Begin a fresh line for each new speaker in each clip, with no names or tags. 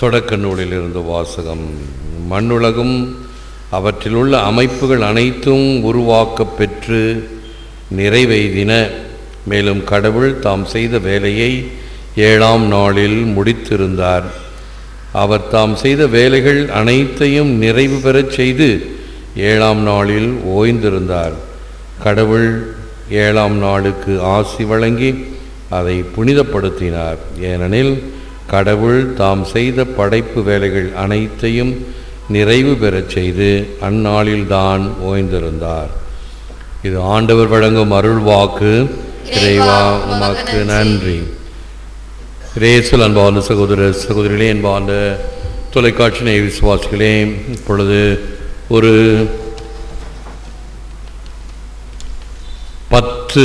தொடக்க நூலிலிருந்து வாசகம் மண்ணுலகும் அவற்றிலுள்ள அமைப்புகள் அனைத்தும் உருவாக்கப் பெற்று நிறைவெய்தின மேலும் கடவுள் தாம் செய்த வேலையை ஏழாம் நாளில் முடித்திருந்தார் அவர் தாம் செய்த வேலைகள் அனைத்தையும் நிறைவு பெறச் செய்து ஏழாம் நாளில் ஓய்ந்திருந்தார் கடவுள் ஏழாம் நாளுக்கு ஆசி வழங்கி அதை புனிதப்படுத்தினார் ஏனெனில் கடவுள் தாம் செய்த படைப்பு வேலைகள் அனைத்தையும் நிறைவு பெறச் செய்து அந்நாளில்தான் ஓய்ந்திருந்தார் இது ஆண்டவர் வழங்கும் அருள் வாக்கு இறைவா உமக்கு நன்றி ரேசல் அன்பார்ந்த சகோதர சகோதரிகளே அன்பார்ந்த தொலைக்காட்சி நேய விசுவாசிகளே இப்பொழுது ஒரு பத்து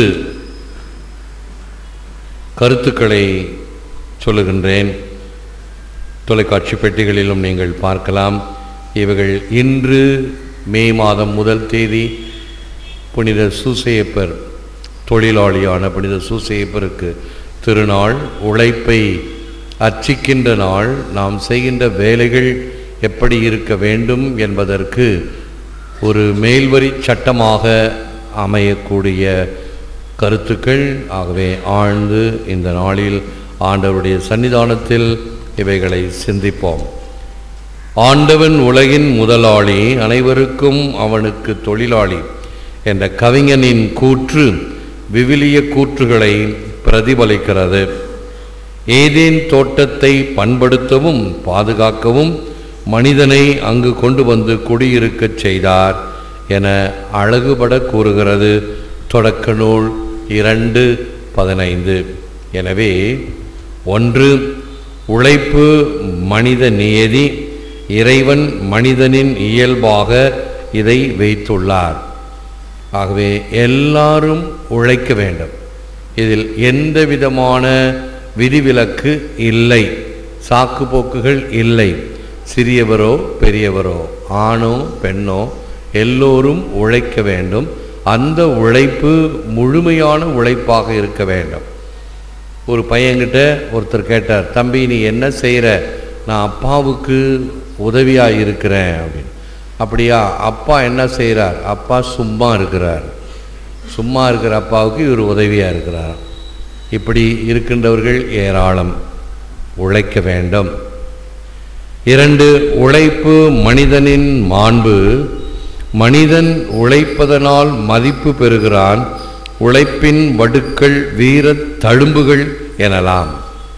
கருத்துக்களை சொல்லுகின்றேன் தொலைக்காட்சி பெட்டிகளிலும் நீங்கள் பார்க்கலாம் இவைகள் இன்று மே மாதம் முதல் தேதி புனித சூசையப்பர் தொழிலாளியான புனித சூசையப்பருக்கு திருநாள் உழைப்பை அர்ச்சிக்கின்ற நாள் நாம் செய்கின்ற வேலைகள் எப்படி இருக்க வேண்டும் என்பதற்கு ஒரு மேல்வரி சட்டமாக அமையக்கூடிய கருத்துக்கள் ஆகவே ஆழ்ந்து இந்த நாளில் ஆண்டவருடைய சன்னிதானத்தில் இவைகளை சிந்திப்போம் ஆண்டவன் உலகின் முதலாளி அனைவருக்கும் அவனுக்கு தொழிலாளி என்ற கவிஞனின் கூற்று விவிலிய கூற்றுகளை பிரதிபலிக்கிறது ஏதேன் தோட்டத்தை பண்படுத்தவும் பாதுகாக்கவும் மனிதனை அங்கு கொண்டு வந்து குடியிருக்கச் செய்தார் என அழகுபட கூறுகிறது தொடக்க நூல் இரண்டு பதினைந்து எனவே ஒன்று உழைப்பு மனித நியதி இறைவன் மனிதனின் இயல்பாக இதை வைத்துள்ளார் ஆகவே எல்லாரும் உழைக்க வேண்டும் இதில் எந்த விதமான விதிவிலக்கு இல்லை சாக்கு போக்குகள் இல்லை சிறியவரோ பெரியவரோ ஆணோ பெண்ணோ எல்லோரும் உழைக்க வேண்டும் அந்த உழைப்பு முழுமையான உழைப்பாக இருக்க வேண்டும் ஒரு பையன்கிட்ட ஒருத்தர் கேட்டார் தம்பி நீ என்ன செய்கிற நான் அப்பாவுக்கு உதவியாக இருக்கிறேன் அப்படின்னு அப்படியா அப்பா என்ன செய்கிறார் அப்பா சும்மா இருக்கிறார் சும்மா இருக்கிற அப்பாவுக்கு இவர் உதவியாக இருக்கிறார் இப்படி இருக்கின்றவர்கள் ஏராளம் உழைக்க வேண்டும் இரண்டு உழைப்பு மனிதனின் மாண்பு மனிதன் உழைப்பதனால் மதிப்பு பெறுகிறான் உழைப்பின் வடுக்கள் வீரத் தழும்புகள் எனலாம்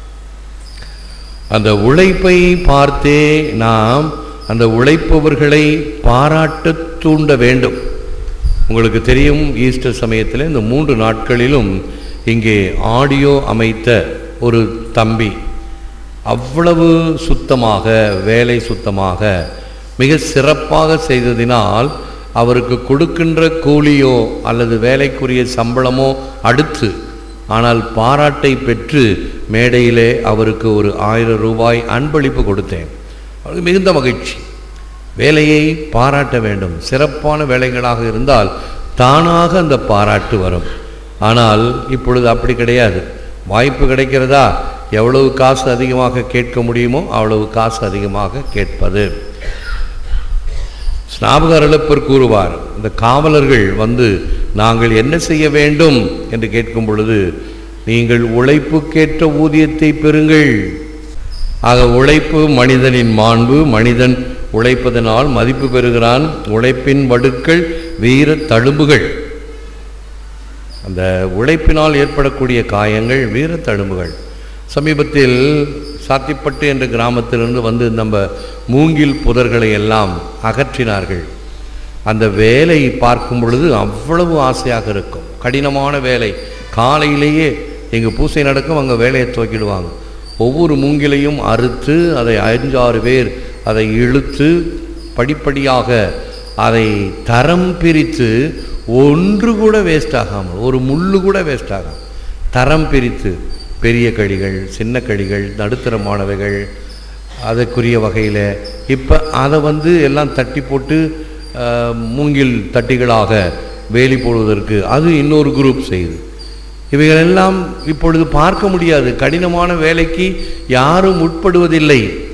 அந்த உழைப்பை பார்த்தே நாம் அந்த உழைப்பவர்களை பாராட்ட தூண்ட வேண்டும் உங்களுக்கு தெரியும் ஈஸ்டர் சமயத்தில் இந்த மூன்று நாட்களிலும் இங்கே ஆடியோ அமைத்த ஒரு தம்பி அவ்வளவு சுத்தமாக வேலை சுத்தமாக மிக சிறப்பாக செய்ததினால் அவருக்கு கொடுக்கின்ற கூலியோ அல்லது வேலைக்குரிய சம்பளமோ அடுத்து ஆனால் பாராட்டை பெற்று மேடையிலே அவருக்கு ஒரு ஆயிரம் ரூபாய் அன்பளிப்பு கொடுத்தேன் அவருக்கு மிகுந்த மகிழ்ச்சி வேலையை பாராட்ட வேண்டும் சிறப்பான வேலைகளாக இருந்தால் தானாக அந்த பாராட்டு வரும் ஆனால் இப்பொழுது அப்படி கிடையாது வாய்ப்பு கிடைக்கிறதா எவ்வளவு காசு அதிகமாக கேட்க முடியுமோ அவ்வளவு காசு அதிகமாக கேட்பது ஸ்நாபகரலப்பர் கூறுவார் இந்த காவலர்கள் வந்து நாங்கள் என்ன செய்ய வேண்டும் என்று கேட்கும் பொழுது நீங்கள் உழைப்புக்கேற்ற ஊதியத்தை பெறுங்கள் ஆக உழைப்பு மனிதனின் மாண்பு மனிதன் உழைப்பதனால் மதிப்பு பெறுகிறான் உழைப்பின் வடுக்கள் வீர தழும்புகள் அந்த உழைப்பினால் ஏற்படக்கூடிய காயங்கள் வீர தழும்புகள் சமீபத்தில் சாத்திப்பட்டு என்ற கிராமத்திலிருந்து வந்து நம்ம மூங்கில் புதர்களை எல்லாம் அகற்றினார்கள் அந்த வேலை பார்க்கும் பொழுது அவ்வளவு ஆசையாக இருக்கும் கடினமான வேலை காலையிலேயே எங்கள் பூசை நடக்கும் அங்கே வேலையை துவக்கிடுவாங்க ஒவ்வொரு மூங்கிலையும் அறுத்து அதை அஞ்சாறு பேர் அதை இழுத்து படிப்படியாக அதை தரம் பிரித்து ஒன்று கூட வேஸ்ட் ஆகாமல் ஒரு முள்ளு கூட வேஸ்ட் ஆகாமல் தரம் பிரித்து பெரிய கழிகள் சின்ன கழிகள் நடுத்தரமானவைகள் அதற்குரிய வகையில் இப்போ அதை வந்து எல்லாம் தட்டி போட்டு அஹ், மூங்கில் தட்டிகளாக வேலி போடுவதற்கு அது இன்னொரு குரூப் செய்யுது இவைகளெல்லாம் இப்பொழுது பார்க்க முடியாது கடினமான வேலைக்கு யாரும் உட்படுவதில்லை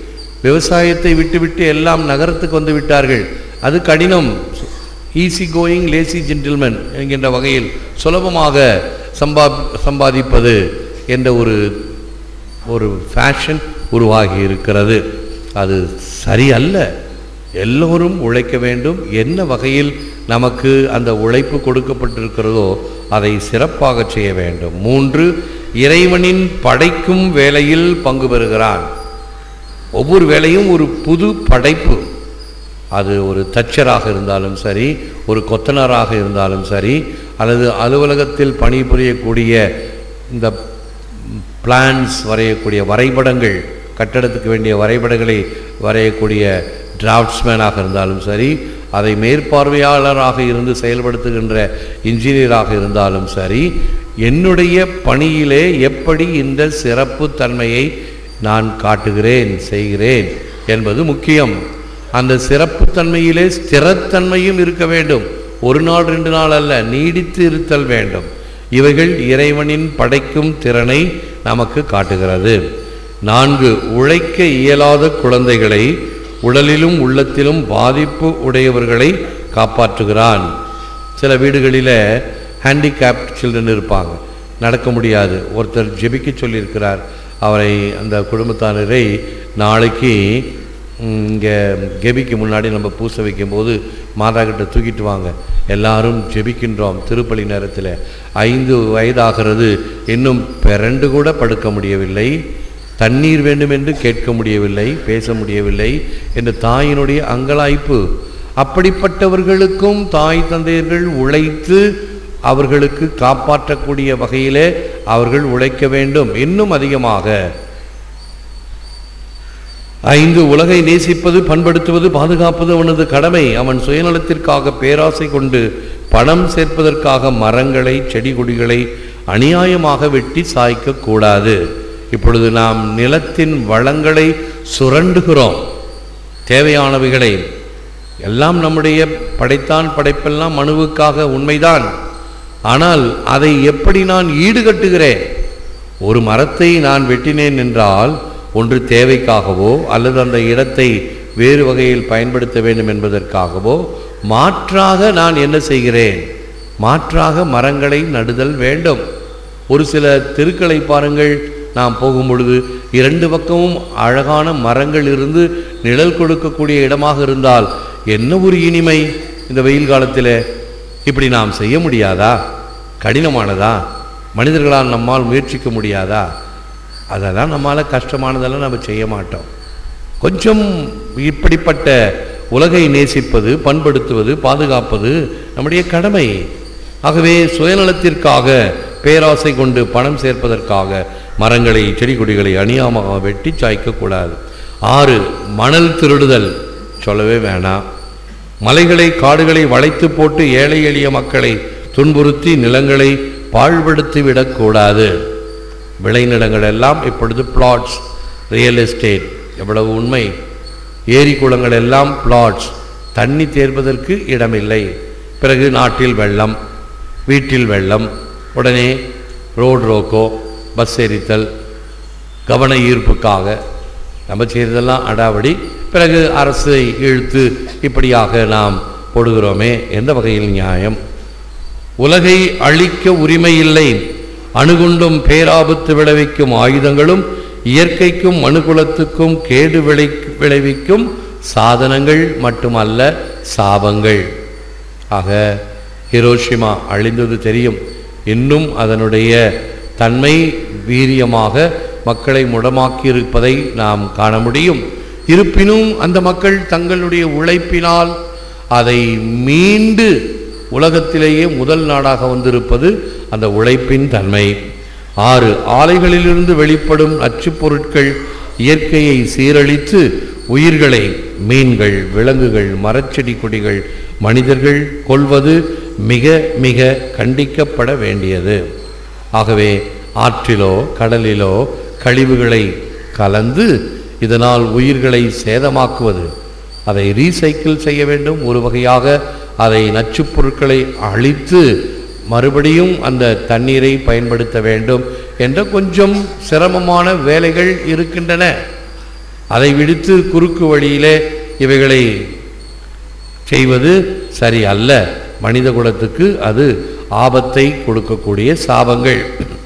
விவசாயத்தை விட்டுவிட்டு எல்லாம் நகரத்துக்கு வந்து விட்டார்கள் அது கடினம் ஈஸி கோயிங் லேசி ஜென்டில்மேன் என்கின்ற வகையில் சுலபமாக சம்பா சம்பாதிப்பது என்ற ஒரு ஒரு ஃபேஷன் உருவாகி இருக்கிறது அது சரியல்ல எல்லோரும் உழைக்க வேண்டும் என்ன வகையில் நமக்கு அந்த உழைப்பு கொடுக்கப்பட்டிருக்கிறதோ அதை சிறப்பாக செய்ய வேண்டும் மூன்று இறைவனின் படைக்கும் வேலையில் பங்கு பெறுகிறான் ஒவ்வொரு வேலையும் ஒரு புது படைப்பு அது ஒரு தச்சராக இருந்தாலும் சரி ஒரு கொத்தனராக இருந்தாலும் சரி அல்லது அலுவலகத்தில் பணிபுரியக்கூடிய இந்த பிளான்ஸ் வரையக்கூடிய வரைபடங்கள் கட்டடத்துக்கு வேண்டிய வரைபடங்களை வரையக்கூடிய டிராஃப்ட்ஸ்மேனாக இருந்தாலும் சரி அதை மேற்பார்வையாளராக இருந்து செயல்படுத்துகின்ற இன்ஜினியராக இருந்தாலும் சரி என்னுடைய பணியிலே எப்படி இந்த சிறப்பு தன்மையை நான் காட்டுகிறேன் செய்கிறேன் என்பது முக்கியம் அந்த சிறப்புத்தன்மையிலே ஸ்திரத்தன்மையும் இருக்க வேண்டும் ஒரு நாள் ரெண்டு நாள் அல்ல நீடித்து இருத்தல் வேண்டும் இவைகள் இறைவனின் படைக்கும் திறனை நமக்கு காட்டுகிறது நான்கு உழைக்க இயலாத குழந்தைகளை உடலிலும் உள்ளத்திலும் பாதிப்பு உடையவர்களை காப்பாற்றுகிறான் சில வீடுகளில் ஹேண்டிகேப்ட் சில்ட்ரன் இருப்பாங்க நடக்க முடியாது ஒருத்தர் ஜெபிக்க சொல்லியிருக்கிறார் அவரை அந்த குடும்பத்தானரை நாளைக்கு இங்கே கெபிக்கு முன்னாடி நம்ம பூசை வைக்கும்போது மாதா கிட்ட தூக்கிட்டு வாங்க எல்லாரும் ஜெபிக்கின்றோம் திருப்பலி நேரத்தில் ஐந்து வயதாகிறது இன்னும் பிறண்டு கூட படுக்க முடியவில்லை தண்ணீர் வேண்டும் என்று கேட்க முடியவில்லை பேச முடியவில்லை என்ற தாயினுடைய அங்கலாய்ப்பு அப்படிப்பட்டவர்களுக்கும் தாய் தந்தையர்கள் உழைத்து அவர்களுக்கு காப்பாற்றக்கூடிய வகையிலே அவர்கள் உழைக்க வேண்டும் இன்னும் அதிகமாக ஐந்து உலகை நேசிப்பது பண்படுத்துவது பாதுகாப்பது அவனது கடமை அவன் சுயநலத்திற்காக பேராசை கொண்டு பணம் சேர்ப்பதற்காக மரங்களை செடி கொடிகளை அநியாயமாக வெட்டி சாய்க்க கூடாது இப்பொழுது நாம் நிலத்தின் வளங்களை சுரண்டுகிறோம் தேவையானவைகளை எல்லாம் நம்முடைய படைத்தான் படைப்பெல்லாம் மனுவுக்காக உண்மைதான் ஆனால் அதை எப்படி நான் ஈடுகட்டுகிறேன் ஒரு மரத்தை நான் வெட்டினேன் என்றால் ஒன்று தேவைக்காகவோ அல்லது அந்த இடத்தை வேறு வகையில் பயன்படுத்த வேண்டும் என்பதற்காகவோ மாற்றாக நான் என்ன செய்கிறேன் மாற்றாக மரங்களை நடுதல் வேண்டும் ஒரு சில தெருக்களை பாருங்கள் நாம் போகும் பொழுது இரண்டு பக்கமும் அழகான மரங்கள் இருந்து நிழல் கொடுக்கக்கூடிய இடமாக இருந்தால் என்ன ஒரு இனிமை இந்த வெயில் காலத்தில் இப்படி நாம் செய்ய முடியாதா கடினமானதா மனிதர்களால் நம்மால் முயற்சிக்க முடியாதா அதெல்லாம் நம்மால் கஷ்டமானதெல்லாம் நம்ம செய்ய மாட்டோம் கொஞ்சம் இப்படிப்பட்ட உலகை நேசிப்பது பண்படுத்துவது பாதுகாப்பது நம்முடைய கடமை ஆகவே சுயநலத்திற்காக பேராசை கொண்டு பணம் சேர்ப்பதற்காக மரங்களை செடி கொடிகளை அணியாமாக வெட்டி சாய்க்கக்கூடாது ஆறு மணல் திருடுதல் சொல்லவே வேணாம் மலைகளை காடுகளை வளைத்து போட்டு ஏழை எளிய மக்களை துன்புறுத்தி நிலங்களை பாழ்படுத்தி விடக்கூடாது விளைநிலங்கள் எல்லாம் இப்பொழுது பிளாட்ஸ் ரியல் எஸ்டேட் எவ்வளவு உண்மை ஏரி குளங்கள் எல்லாம் பிளாட்ஸ் தண்ணி தேர்வதற்கு இடமில்லை பிறகு நாட்டில் வெள்ளம் வீட்டில் வெள்ளம் உடனே ரோடு ரோக்கோ பஸ் எரித்தல் கவன ஈர்ப்புக்காக நம்ம செய்ததெல்லாம் அடாவடி பிறகு அரசை இழுத்து இப்படியாக நாம் போடுகிறோமே எந்த வகையில் நியாயம் உலகை அழிக்க உரிமை இல்லை அணுகுண்டும் பேராபத்து விளைவிக்கும் ஆயுதங்களும் இயற்கைக்கும் மனுகுலத்துக்கும் கேடு விளை விளைவிக்கும் சாதனங்கள் மட்டுமல்ல சாபங்கள் ஆக ஹிரோஷிமா அழிந்தது தெரியும் இன்னும் அதனுடைய தன்மை வீரியமாக மக்களை முடமாக்கி இருப்பதை நாம் காண முடியும் இருப்பினும் அந்த மக்கள் தங்களுடைய உழைப்பினால் அதை மீண்டு உலகத்திலேயே முதல் நாடாக வந்திருப்பது அந்த உழைப்பின் தன்மை ஆறு ஆலைகளிலிருந்து வெளிப்படும் நச்சுப் பொருட்கள் இயற்கையை சீரழித்து உயிர்களை மீன்கள் விலங்குகள் மரச்செடி கொடிகள் மனிதர்கள் கொள்வது மிக மிக கண்டிக்கப்பட வேண்டியது ஆகவே ஆற்றிலோ கடலிலோ கழிவுகளை கலந்து இதனால் உயிர்களை சேதமாக்குவது அதை ரீசைக்கிள் செய்ய வேண்டும் ஒரு வகையாக அதை நச்சுப் பொருட்களை அழித்து மறுபடியும் அந்த தண்ணீரை பயன்படுத்த வேண்டும் என்ற கொஞ்சம் சிரமமான வேலைகள் இருக்கின்றன அதை விடுத்து குறுக்கு வழியிலே இவைகளை செய்வது சரி அல்ல மனித குலத்துக்கு அது ஆபத்தை கொடுக்கக்கூடிய சாபங்கள்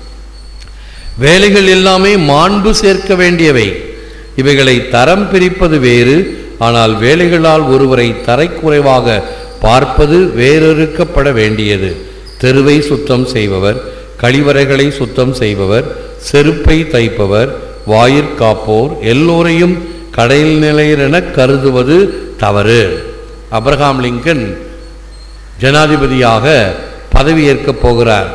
வேலைகள் எல்லாமே மாண்பு சேர்க்க வேண்டியவை இவைகளை தரம் பிரிப்பது வேறு ஆனால் வேலைகளால் ஒருவரை தரைக்குறைவாக பார்ப்பது வேறறுக்கப்பட வேண்டியது தெருவை சுத்தம் செய்பவர் கழிவறைகளை சுத்தம் செய்பவர் செருப்பை தைப்பவர் வாயிற் காப்போர் எல்லோரையும் கடையில் நிலையரென கருதுவது தவறு அப்ரஹாம் லிங்கன் ஜனாதிபதியாக பதவியேற்கப் போகிறார்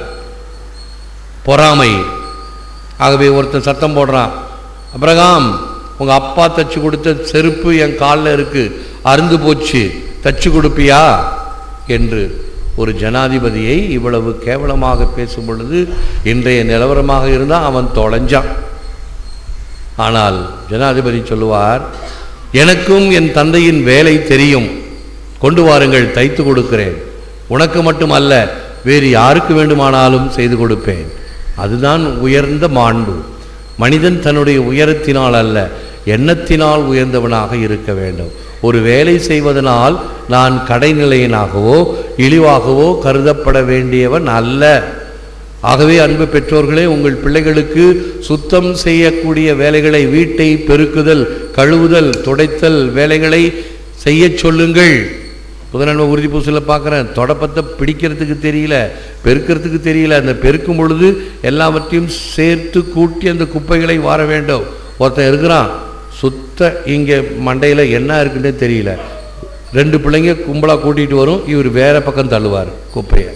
பொறாமை ஆகவே ஒருத்தன் சத்தம் போடுறான் அப்ரகாம் உங்கள் அப்பா தச்சு கொடுத்த செருப்பு என் காலில் இருக்கு அருந்து போச்சு தச்சு கொடுப்பியா என்று ஒரு ஜனாதிபதியை இவ்வளவு கேவலமாக பேசும் பொழுது இன்றைய நிலவரமாக இருந்தால் அவன் தொலைஞ்சான் ஆனால் ஜனாதிபதி சொல்லுவார் எனக்கும் என் தந்தையின் வேலை தெரியும் கொண்டு வாருங்கள் தைத்து கொடுக்கிறேன் உனக்கு மட்டுமல்ல வேறு யாருக்கு வேண்டுமானாலும் செய்து கொடுப்பேன் அதுதான் உயர்ந்த மாண்பு மனிதன் தன்னுடைய உயரத்தினால் அல்ல எண்ணத்தினால் உயர்ந்தவனாக இருக்க வேண்டும் ஒரு வேலை செய்வதனால் நான் கடைநிலையனாகவோ இழிவாகவோ கருதப்பட வேண்டியவன் அல்ல ஆகவே அன்பு பெற்றோர்களே உங்கள் பிள்ளைகளுக்கு சுத்தம் செய்யக்கூடிய வேலைகளை வீட்டை பெருக்குதல் கழுவுதல் துடைத்தல் வேலைகளை செய்யச் சொல்லுங்கள் புதனன்மை உறுதி பூசலில் பார்க்குறேன் தொடப்பத்தை பிடிக்கிறதுக்கு தெரியல பெருக்கிறதுக்கு தெரியல அந்த பெருக்கும் பொழுது எல்லாவற்றையும் சேர்த்து கூட்டி அந்த குப்பைகளை வார வேண்டும் ஒருத்தன் இருக்கிறான் சுத்த இங்கே மண்டையில் என்ன இருக்குன்னே தெரியல ரெண்டு பிள்ளைங்க கும்பலாக கூட்டிகிட்டு வரும் இவர் வேற பக்கம் தள்ளுவார் குப்பையை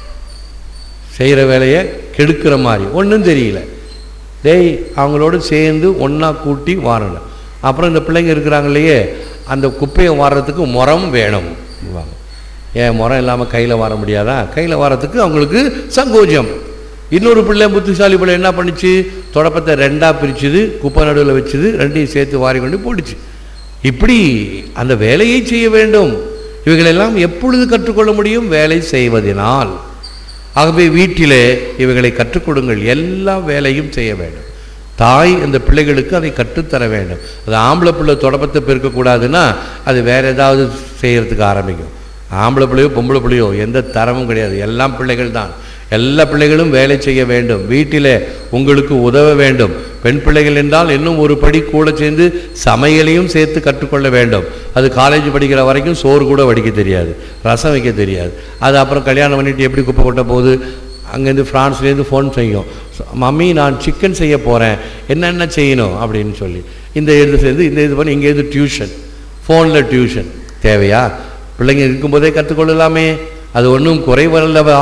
செய்கிற வேலையை கெடுக்கிற மாதிரி ஒன்றும் தெரியல டேய் அவங்களோட சேர்ந்து ஒன்றா கூட்டி வாரணும் அப்புறம் இந்த பிள்ளைங்க இருக்கிறாங்க இல்லையே அந்த குப்பையை வாரத்துக்கு முறம் வேணும் வாங்க. ஏன் முறம் இல்லாமல் கையில் வர முடியாதா கையில் வரத்துக்கு அவங்களுக்கு சங்கோஜம் இன்னொரு பிள்ளை புத்திசாலி பிள்ளை என்ன பண்ணுச்சு தொடப்பத்தை ரெண்டாக பிரிச்சுது குப்பை நடுவில் வச்சுது ரெண்டையும் சேர்த்து வாரி கொண்டு போட்டுச்சு இப்படி அந்த வேலையை செய்ய வேண்டும் இவைகளெல்லாம் எப்பொழுது கற்றுக்கொள்ள முடியும் வேலை செய்வதனால் ஆகவே வீட்டிலே இவைகளை கற்றுக் கொடுங்கள் எல்லா வேலையும் செய்ய வேண்டும் தாய் இந்த பிள்ளைகளுக்கு அதை கற்றுத்தர வேண்டும் அது ஆம்பளை பிள்ளை தொடப்பத்தை பெருக்கக்கூடாதுன்னா அது வேற ஏதாவது செய்யறதுக்கு ஆரம்பிக்கும் ஆம்பளை பிள்ளையோ பொம்பளை பிள்ளையோ எந்த தரமும் கிடையாது எல்லாம் பிள்ளைகள் தான் எல்லா பிள்ளைகளும் வேலை செய்ய வேண்டும் வீட்டிலே உங்களுக்கு உதவ வேண்டும் பெண் பிள்ளைகள் என்றால் இன்னும் ஒரு படி கூட சேர்ந்து சமையலையும் சேர்த்து கற்றுக்கொள்ள வேண்டும் அது காலேஜ் படிக்கிற வரைக்கும் சோறு கூட வடிக்க தெரியாது ரசம் வைக்க தெரியாது அது அப்புறம் கல்யாணம் பண்ணிட்டு எப்படி குப்பை கொட்ட போகுது அங்கேருந்து ஃப்ரான்ஸ்லேருந்து ஃபோன் செய்யும் மம்மி நான் சிக்கன் செய்ய போகிறேன் என்னென்ன செய்யணும் அப்படின்னு சொல்லி இந்த இது சேர்ந்து இந்த இது பண்ணி இங்கேருந்து டியூஷன் ஃபோனில் டியூஷன் தேவையா பிள்ளைங்க இருக்கும்போதே கற்றுக்கொள்ளலாமே அது ஒன்றும் குறைவல்லவா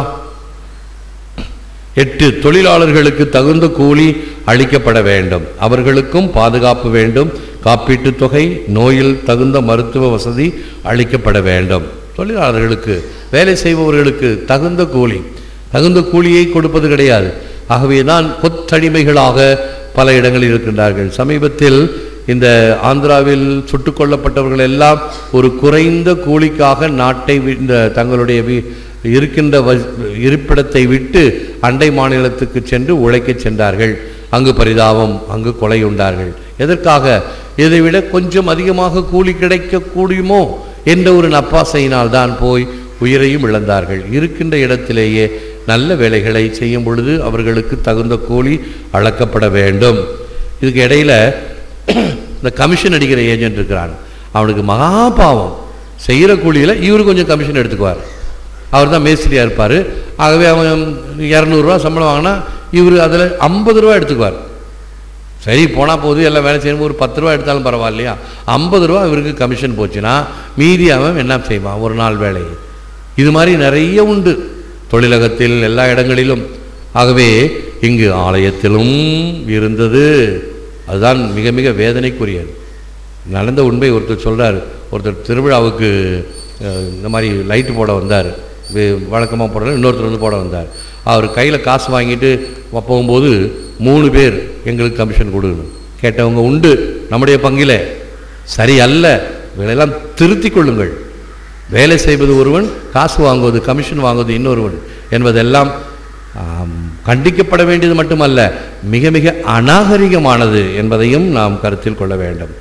எட்டு தொழிலாளர்களுக்கு தகுந்த கூலி அளிக்கப்பட வேண்டும் அவர்களுக்கும் பாதுகாப்பு வேண்டும் காப்பீட்டுத் தொகை நோயில் தகுந்த மருத்துவ வசதி அளிக்கப்பட வேண்டும் தொழிலாளர்களுக்கு வேலை செய்பவர்களுக்கு தகுந்த கூலி தகுந்த கூலியை கொடுப்பது கிடையாது ஆகவே தான் கொத்தடிமைகளாக பல இடங்களில் இருக்கின்றார்கள் சமீபத்தில் இந்த ஆந்திராவில் சுட்டுக் கொல்லப்பட்டவர்கள் எல்லாம் ஒரு குறைந்த கூலிக்காக நாட்டை வி- இந்த தங்களுடைய வி- இருக்கின்ற வ- இருப்பிடத்தை விட்டு அண்டை மாநிலத்துக்கு சென்று உழைக்கச் சென்றார்கள் அங்கு பரிதாபம் அங்கு கொலை உண்டார்கள் எதற்காக இதை விட கொஞ்சம் அதிகமாக கூலி கிடைக்க கூடுமோ என்ற ஒரு நப்பாசையினால் தான் போய் உயிரையும் இழந்தார்கள் இருக்கின்ற இடத்திலேயே நல்ல வேலைகளை செய்யும் பொழுது அவர்களுக்கு தகுந்த கூலி அளக்கப்பட வேண்டும் இதுக்கு இடையில இந்த கமிஷன் அடிக்கிற ஏஜென்ட் இருக்கிறான் அவனுக்கு மகா பாவம் செய்கிற கூலியில் இவர் கொஞ்சம் கமிஷன் எடுத்துக்குவார் அவர் தான் மேஸ்திரியாக இருப்பார் ஆகவே அவன் இரநூறுவா சம்பளம் வாங்கினா இவர் அதில் ஐம்பது ரூபா எடுத்துக்குவார் சரி போனால் போது எல்லாம் வேலை செய்யணும் ஒரு பத்து ரூபா எடுத்தாலும் பரவாயில்லையா ஐம்பது ரூபா இவருக்கு கமிஷன் போச்சுன்னா மீதி அவன் என்ன செய்வான் ஒரு நாள் வேலை இது மாதிரி நிறைய உண்டு தொழிலகத்தில் எல்லா இடங்களிலும் ஆகவே இங்கு ஆலயத்திலும் இருந்தது அதுதான் மிக மிக வேதனைக்குரியது நடந்த உண்மை ஒருத்தர் சொல்றார் ஒருத்தர் திருவிழாவுக்கு அஹ், இந்த மாதிரி லைட்டு போட வந்தார் வழக்கமாக போடுற இன்னொருத்தர் வந்து போட வந்தார் அவர் கையில் காசு வாங்கிட்டு போகும்போது மூணு பேர் எங்களுக்கு கமிஷன் கொடுக்கணும் கேட்டவங்க உண்டு நம்முடைய பங்கில் சரி அல்ல இவைகளெல்லாம் திருத்திக் கொள்ளுங்கள் வேலை செய்வது ஒருவன் காசு வாங்குவது கமிஷன் வாங்குவது இன்னொருவன் என்பதெல்லாம் ஆம், கண்டிக்கப்பட வேண்டியது மட்டுமல்ல மிக மிக அநாகரிகமானது என்பதையும் நாம் கருத்தில் கொள்ள வேண்டும்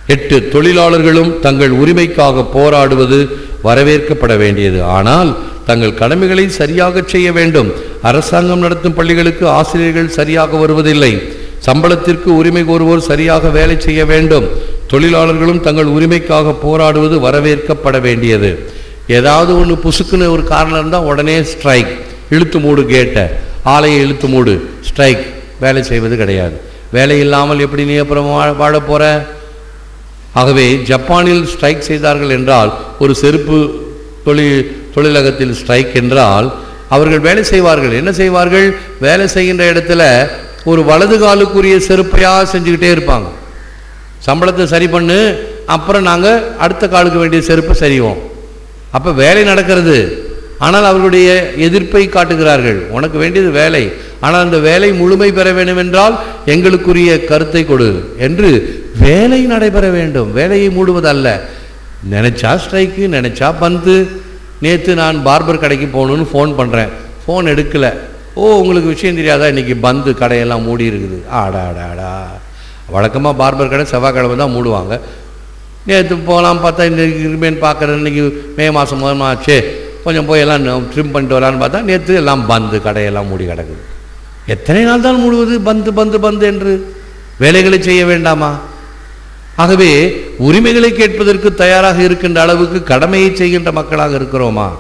எட்டு தொழிலாளர்களும் தங்கள் உரிமைக்காக போராடுவது வரவேற்கப்பட வேண்டியது ஆனால் தங்கள் கடமைகளை சரியாக செய்ய வேண்டும் அரசாங்கம் நடத்தும் பள்ளிகளுக்கு ஆசிரியர்கள் சரியாக வருவதில்லை சம்பளத்திற்கு உரிமை கோருவோர் சரியாக வேலை செய்ய வேண்டும் தொழிலாளர்களும் தங்கள் உரிமைக்காக போராடுவது வரவேற்கப்பட வேண்டியது ஏதாவது ஒன்று புசுக்குன்னு ஒரு காரணம் இருந்தால் உடனே ஸ்ட்ரைக் இழுத்து மூடு கேட்ட ஆலையை இழுத்து மூடு ஸ்ட்ரைக் வேலை செய்வது கிடையாது வேலை இல்லாமல் எப்படி நீ அப்புறம் வாழ வாழப் போற ஆகவே ஜப்பானில் ஸ்ட்ரைக் செய்தார்கள் என்றால் ஒரு செருப்பு தொழில் தொழிலகத்தில் ஸ்ட்ரைக் என்றால் அவர்கள் வேலை செய்வார்கள் என்ன செய்வார்கள் வேலை செய்கின்ற இடத்துல ஒரு வலது காலுக்குரிய செருப்பையாக செஞ்சுக்கிட்டே இருப்பாங்க சம்பளத்தை சரி பண்ணு அப்புறம் நாங்கள் அடுத்த காலுக்கு வேண்டிய செருப்பை சரிவோம் அப்போ வேலை நடக்கிறது ஆனால் அவர்களுடைய எதிர்ப்பை காட்டுகிறார்கள் உனக்கு வேண்டியது வேலை ஆனால் அந்த வேலை முழுமை பெற வேண்டும் என்றால் எங்களுக்குரிய கருத்தை கொடு என்று வேலை நடைபெற வேண்டும் வேலையை மூடுவதல்ல நினைச்சா ஸ்ட்ரைக்கு நினைச்சா பந்து நேற்று நான் பார்பர் கடைக்கு போகணுன்னு ஃபோன் பண்ணுறேன் ஃபோன் எடுக்கலை ஓ உங்களுக்கு விஷயம் தெரியாதா இன்னைக்கு பந்து கடையெல்லாம் மூடி இருக்குது ஆடா ஆடா ஆடா வழக்கமாக பார்பர் கடை செவ்வாய்க்கிழமை தான் மூடுவாங்க நேற்று போகலாம் பார்த்தா இன்னைக்கு ரிமைன் பார்க்குறேன் இன்னைக்கு மே மாதம் முதல் ஆச்சு கொஞ்சம் போய் எல்லாம் ட்ரிம் பண்ணிட்டு வரலான்னு பார்த்தா நேற்று எல்லாம் பந்து கடையெல்லாம் மூடி கிடக்குது எத்தனை நாள் தான் மூடுவது பந்து பந்து பந்து என்று வேலைகளை செய்ய வேண்டாமா ஆகவே உரிமைகளை கேட்பதற்கு தயாராக இருக்கின்ற அளவுக்கு கடமையை செய்கின்ற மக்களாக இருக்கிறோமா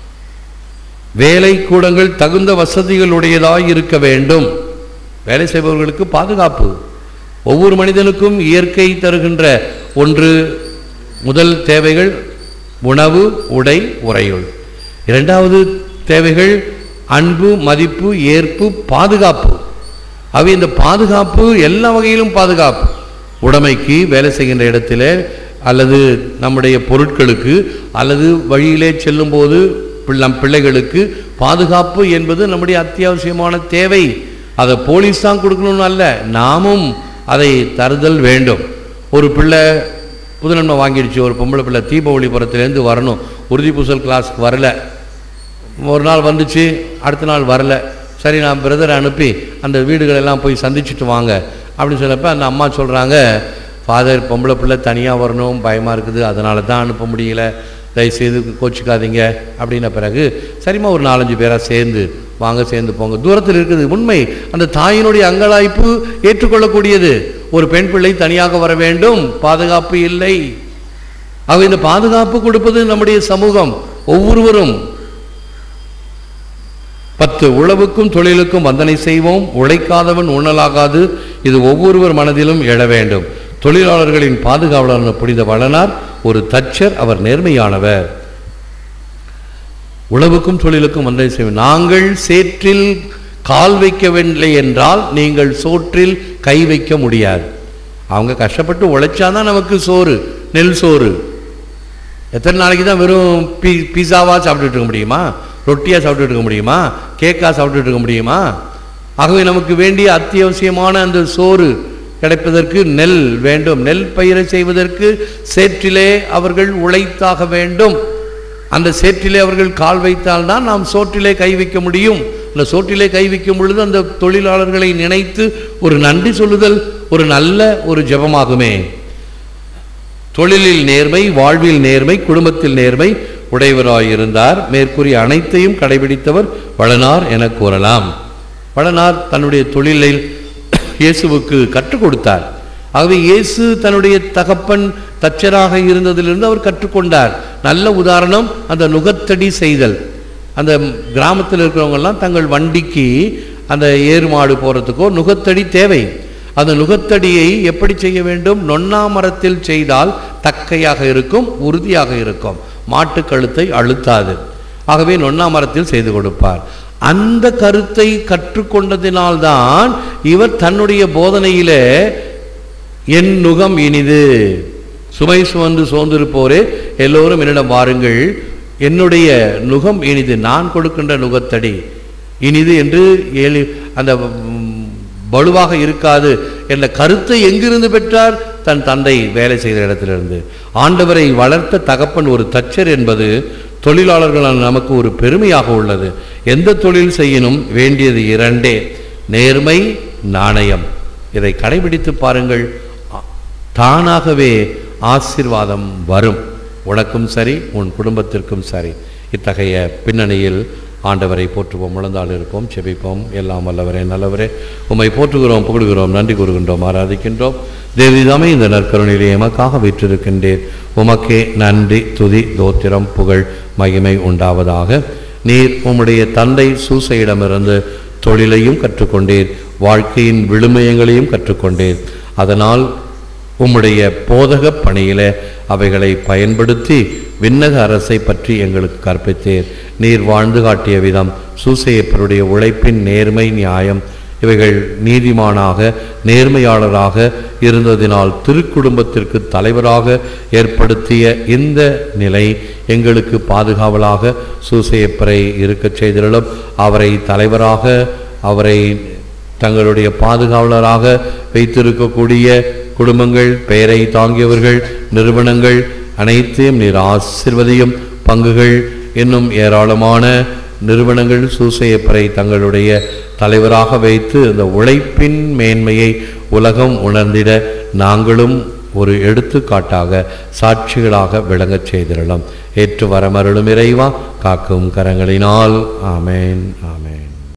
வேலை கூடங்கள் தகுந்த வசதிகளுடையதாய் இருக்க வேண்டும் வேலை செய்பவர்களுக்கு பாதுகாப்பு ஒவ்வொரு மனிதனுக்கும் இயற்கை தருகின்ற ஒன்று முதல் தேவைகள் உணவு உடை உறையுள் இரண்டாவது தேவைகள் அன்பு மதிப்பு ஏற்பு பாதுகாப்பு அவை இந்த பாதுகாப்பு எல்லா வகையிலும் பாதுகாப்பு உடைமைக்கு வேலை செய்கின்ற இடத்துல அல்லது நம்முடைய பொருட்களுக்கு அல்லது வழியிலே செல்லும்போது பிள்- நம் பிள்ளைகளுக்கு பாதுகாப்பு என்பது நம்முடைய அத்தியாவசியமான தேவை அதை போலீஸ் தான் கொடுக்கணும்னு அல்ல நாமும் அதை தருதல் வேண்டும் ஒரு பிள்ளை புதுநன்மை வாங்கிடுச்சு ஒரு பொம்பளை பிள்ளை தீபாவளிபுரத்துலேருந்து வரணும் உறுதி பூசல் கிளாஸ்க்கு வரல ஒரு நாள் வந்துச்சு அடுத்த நாள் வரல சரி நான் பிரதரை அனுப்பி அந்த வீடுகளெல்லாம் போய் சந்திச்சுட்டு வாங்க அப்படின்னு சொல்லப்ப அந்த அம்மா சொல்கிறாங்க ஃபாதர் பொம்பளை பிள்ளை தனியாக வரணும் பயமாக இருக்குது அதனால தான் அனுப்ப முடியல தயவுசெய்து கோச்சிக்காதீங்க அப்படின்ன பிறகு சரிம்மா ஒரு நாலஞ்சு பேராக சேர்ந்து வாங்க சேர்ந்து போங்க தூரத்தில் இருக்குது உண்மை அந்த தாயினுடைய அங்கலாய்ப்பு ஏற்றுக்கொள்ளக்கூடியது ஒரு பெண் பிள்ளை தனியாக வர வேண்டும் பாதுகாப்பு இல்லை ஆக இந்த பாதுகாப்பு கொடுப்பது நம்முடைய சமூகம் ஒவ்வொருவரும் பத்து உழவுக்கும் தொழிலுக்கும் வந்தனை செய்வோம் உழைக்காதவன் உணலாகாது இது ஒவ்வொருவர் மனதிலும் எழ வேண்டும் தொழிலாளர்களின் பாதுகாவலரான புனித வளனார் ஒரு தச்சர் அவர் நேர்மையானவர் உழவுக்கும் தொழிலுக்கும் வந்தனை செய்வோம் நாங்கள் சேற்றில் கால் வைக்கவில்லை என்றால் நீங்கள் சோற்றில் கை வைக்க முடியாது அவங்க கஷ்டப்பட்டு உழைச்சாதான் நமக்கு சோறு நெல் சோறு எத்தனை நாளைக்கு தான் வெறும் பீ பீஸாவாக சாப்பிட்டுட்டு இருக்க முடியுமா ரொட்டியாக சாப்பிட்டுட்டு இருக்க முடியுமா கேக்காக சாப்பிட்டுட்டு இருக்க முடியுமா ஆகவே நமக்கு வேண்டிய அத்தியாவசியமான அந்த சோறு கிடைப்பதற்கு நெல் வேண்டும் நெல் பயிரை செய்வதற்கு சேற்றிலே அவர்கள் உழைத்தாக வேண்டும் அந்த சேற்றிலே அவர்கள் கால் வைத்தால்தான் நாம் சோற்றிலே கை வைக்க முடியும் அந்த சோற்றிலே கை வைக்கும் பொழுது அந்த தொழிலாளர்களை நினைத்து ஒரு நன்றி சொல்லுதல் ஒரு நல்ல ஒரு ஜெபமாகுமே தொழிலில் நேர்மை வாழ்வில் நேர்மை குடும்பத்தில் நேர்மை உடையவராயிருந்தார் மேற்கூறிய அனைத்தையும் கடைபிடித்தவர் வளனார் என கூறலாம் வளனார் தன்னுடைய தொழிலில் இயேசுவுக்கு கற்றுக் கொடுத்தார் ஆகவே இயேசு தன்னுடைய தகப்பன் தச்சராக இருந்ததிலிருந்து அவர் கற்றுக்கொண்டார் நல்ல உதாரணம் அந்த நுகத்தடி செய்தல் அந்த கிராமத்தில் இருக்கிறவங்கெல்லாம் தங்கள் வண்டிக்கு அந்த ஏறு மாடு போகிறதுக்கோ நுகத்தடி தேவை அந்த நுகத்தடியை எப்படி செய்ய வேண்டும் நொன்னா மரத்தில் செய்தால் தக்கையாக இருக்கும் உறுதியாக இருக்கும் மாட்டு கழுத்தை அழுத்தாது ஆகவே நொன்னா மரத்தில் செய்து கொடுப்பார் அந்த கருத்தை கற்றுக்கொண்டதினால்தான் இவர் தன்னுடைய போதனையிலே என் நுகம் இனிது சுமை சுமந்து சோர்ந்திருப்போரே எல்லோரும் என்னிடம் வாருங்கள் என்னுடைய நுகம் இனிது நான் கொடுக்கின்ற நுகத்தடி இனிது என்று ஏழு அந்த ம், வலுவாக இருக்காது என்ற கருத்தை எங்கிருந்து பெற்றார் தன் தந்தை வேலை செய்த இடத்திலிருந்து ஆண்டவரை வளர்த்த தகப்பன் ஒரு தச்சர் என்பது தொழிலாளர்களால் நமக்கு ஒரு பெருமையாக உள்ளது எந்த தொழில் செய்யணும் வேண்டியது இரண்டே நேர்மை நாணயம் இதை கடைபிடித்து பாருங்கள் தானாகவே ஆசீர்வாதம் வரும் உனக்கும் சரி உன் குடும்பத்திற்கும் சரி இத்தகைய பின்னணியில் ஆண்டவரை போற்றுவோம் முழந்தாள் இருப்போம் செபிப்போம் எல்லாம் வல்லவரே நல்லவரே உம்மை போற்றுகிறோம் புகழுகிறோம் நன்றி கூறுகின்றோம் ஆராதிக்கின்றோம் தேவிதாமே இந்த நற்கருணையிலே எமக்காக வீற்றிருக்கின்றேன் உமக்கே நன்றி துதி தோத்திரம் புகழ் மகிமை உண்டாவதாக நீர் உம்முடைய தந்தை சூசையிடமிருந்து தொழிலையும் கற்றுக்கொண்டீர் வாழ்க்கையின் விழுமயங்களையும் கற்றுக்கொண்டீர் அதனால் உம்முடைய போதக பணியில அவைகளை பயன்படுத்தி விண்ணக அரசை பற்றி எங்களுக்கு கற்பித்தீர் நீர் வாழ்ந்து காட்டிய விதம் சூசையப்பருடைய உழைப்பின் நேர்மை நியாயம் இவைகள் நீதிமானாக நேர்மையாளராக இருந்ததினால் திருக்குடும்பத்திற்கு தலைவராக ஏற்படுத்திய இந்த நிலை எங்களுக்கு பாதுகாவலாக சூசையப்பரை இருக்கச் செய்திருளும் அவரை தலைவராக அவரை தங்களுடைய பாதுகாவலராக வைத்திருக்கக்கூடிய குடும்பங்கள் பெயரை தாங்கியவர்கள் நிறுவனங்கள் அனைத்தையும் நீர் ஆசிர்வதியும் பங்குகள் இன்னும் ஏராளமான நிறுவனங்கள் சூசையப்பரை தங்களுடைய தலைவராக வைத்து இந்த உழைப்பின் மேன்மையை உலகம் உணர்ந்திட நாங்களும் ஒரு எடுத்துக்காட்டாக சாட்சிகளாக விளங்கச் செய்திடலாம் ஏற்று வரமருளும் இறைவா காக்கும் கரங்களினால் ஆமேன் ஆமேன்